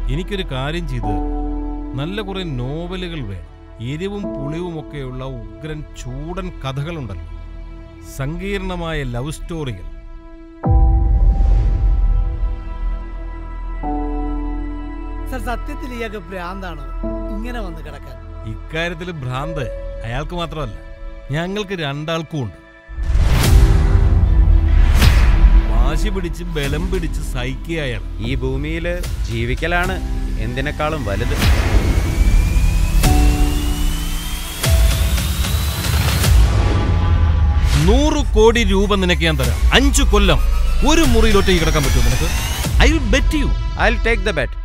എനിക്കൊരു കാര്യം ചെയ്തു തരണം. നല്ല കുറെ നോവലുകൾ വേണം എരിവും പുളിവും ഒക്കെയുള്ള ഉഗ്രൻ ചൂടൻ കഥകളുണ്ടല്ലോ സങ്കീർണമായ ലവ് സ്റ്റോറികൾ സർ സത്യത്തിൽ ഇയാൾക്ക് ഭ്രാന്താണ് ഇങ്ങനെ വന്ന് കിടക്കാൻ ഇക്കാര്യത്തിൽ ഭ്രാന്ത് അയാൾക്ക് മാത്രമല്ല ഞങ്ങൾക്ക് രണ്ടാൾക്കും ഉണ്ട് വാശി പിടിച്ച് ബലം പിടിച്ച് സഹിക്കുക അയാൾ ഈ ഭൂമിയിൽ ജീവിക്കലാണ് എന്തിനേക്കാളും വലുത് നൂറ് കോടി രൂപ നിനക്ക് ഞാൻ തരാം അഞ്ചു കൊല്ലം ഒരു മുറിയിൽ ഒറ്റയ്ക്ക് കിടക്കാൻ പറ്റുമോ നിനക്ക് I will bet you I take the bet